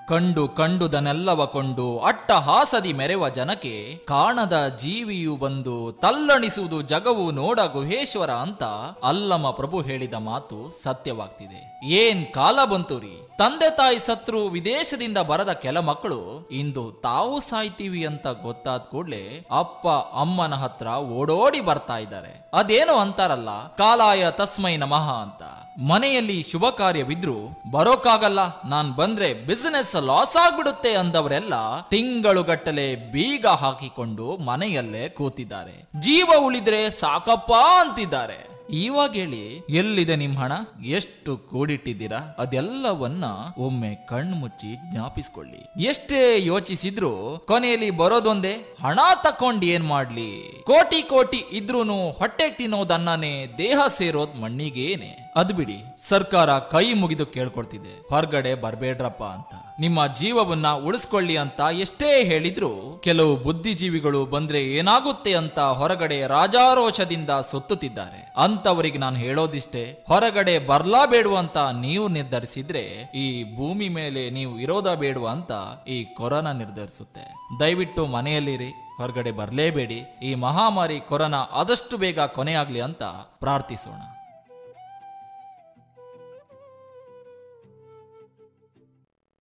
ಕಂಡು ಕಂಡುದನೆಲ್ಲವ ಕೊಂಡು ಅಟ್ಟಹಾಸದಿ ಮೆರೆವ ಜನಕ್ಕೆ ಕಾಣದ ಜೀವಿಯು ಬಂದು ತಲ್ಲಣಿಸುವುದು ಜಗವು ನೋಡ ಗುಹೇಶ್ವರ ಅಂತ ಅಲ್ಲಮ ಪ್ರಭು ಹೇಳಿದ ಮಾತು ಸತ್ಯವಾಗ್ತಿದೆ ಏನ್ ಕಾಲ ಬಂತು ರೀ ತಂದೆ ತಾಯಿ ಸತ್ರು ವಿದೇಶದಿಂದ ಬರದ ಕೆಲ ಮಕ್ಕಳು ಇಂದು ತಾವು ಸಾಯ್ತೀವಿ ಅಂತ ಗೊತ್ತಾದ ಕೂಡ್ಲೆ ಅಪ್ಪ ಅಮ್ಮನ ಹತ್ರ ಓಡೋಡಿ ಬರ್ತಾ ಇದ್ದಾರೆ ಅದೇನೋ ಅಂತಾರಲ್ಲ ಕಾಲಾಯ ತಸ್ಮೈ ನಮಃ ಅಂತ ಮನೆಯಲ್ಲಿ ಶುಭ ಕಾರ್ಯವಿದ್ರು ಬರೋಕ್ಕಾಗಲ್ಲ ನಾನ್ ಬಂದ್ರೆ ಬಿಸಿನೆಸ್ ಲಾಸ್ ಆಗ್ಬಿಡುತ್ತೆ ಅಂದವರೆಲ್ಲ ತಿಂಗಳುಗಟ್ಟಲೆ ಬೀಗ ಹಾಕಿಕೊಂಡು ಮನೆಯಲ್ಲೇ ಕೂತಿದ್ದಾರೆ ಜೀವ ಉಳಿದ್ರೆ ಸಾಕಪ್ಪ ಅಂತಿದ್ದಾರೆ ಇವಾಗ ಹೇಳಿ ಎಲ್ಲಿದೆ ನಿಮ್ ಹಣ ಎಷ್ಟು ಕೂಡಿಟ್ಟಿದ್ದೀರಾ ಅದೆಲ್ಲವನ್ನ ಒಮ್ಮೆ ಕಣ್ಮುಚ್ಚಿ ಜ್ಞಾಪಿಸ್ಕೊಳ್ಳಿ ಎಷ್ಟೇ ಯೋಚಿಸಿದ್ರು ಕೊನೆಯಲ್ಲಿ ಬರೋದೊಂದೇ ಹಣ ತಕೊಂಡ್ ಏನ್ ಮಾಡ್ಲಿ ಕೋಟಿ ಕೋಟಿ ಇದ್ರೂನು ಹೊಟ್ಟೆಗೆ ತಿನ್ನೋದನ್ನನೇ ದೇಹ ಸೇರೋದ್ ಮಣ್ಣಿಗೇನೆ ಅದ್ ಬಿಡಿ ಸರ್ಕಾರ ಕೈ ಮುಗಿದು ಕೇಳ್ಕೊಳ್ತಿದೆ ಹೊರಗಡೆ ಬರ್ಬೇಡ್ರಪ್ಪ ಅಂತ ನಿಮ್ಮ ಜೀವವನ್ನ ಉಳಿಸ್ಕೊಳ್ಳಿ ಅಂತ ಎಷ್ಟೇ ಹೇಳಿದ್ರು ಕೆಲವು ಬುದ್ಧಿಜೀವಿಗಳು ಬಂದ್ರೆ ಏನಾಗುತ್ತೆ ಅಂತ ಹೊರಗಡೆ ರಾಜಾರೋಷದಿಂದ ಸುತ್ತುತ್ತಿದ್ದಾರೆ ಅಂತವರಿಗೆ ನಾನು ಹೇಳೋದಿಷ್ಟೇ ಹೊರಗಡೆ ಬರ್ಲಾ ಬೇಡುವ ಅಂತ ನೀವು ನಿರ್ಧರಿಸಿದ್ರೆ ಈ ಭೂಮಿ ಮೇಲೆ ನೀವು ಇರೋದ ಬೇಡುವ ಅಂತ ಈ ಕೊರೋನಾ ನಿರ್ಧರಿಸುತ್ತೆ ದಯವಿಟ್ಟು ಮನೆಯಲ್ಲಿರಿ ಹೊರಗಡೆ ಬರಲೇಬೇಡಿ ಈ ಮಹಾಮಾರಿ ಕೊರೋನಾ ಆದಷ್ಟು ಬೇಗ ಕೊನೆಯಾಗ್ಲಿ ಅಂತ ಪ್ರಾರ್ಥಿಸೋಣ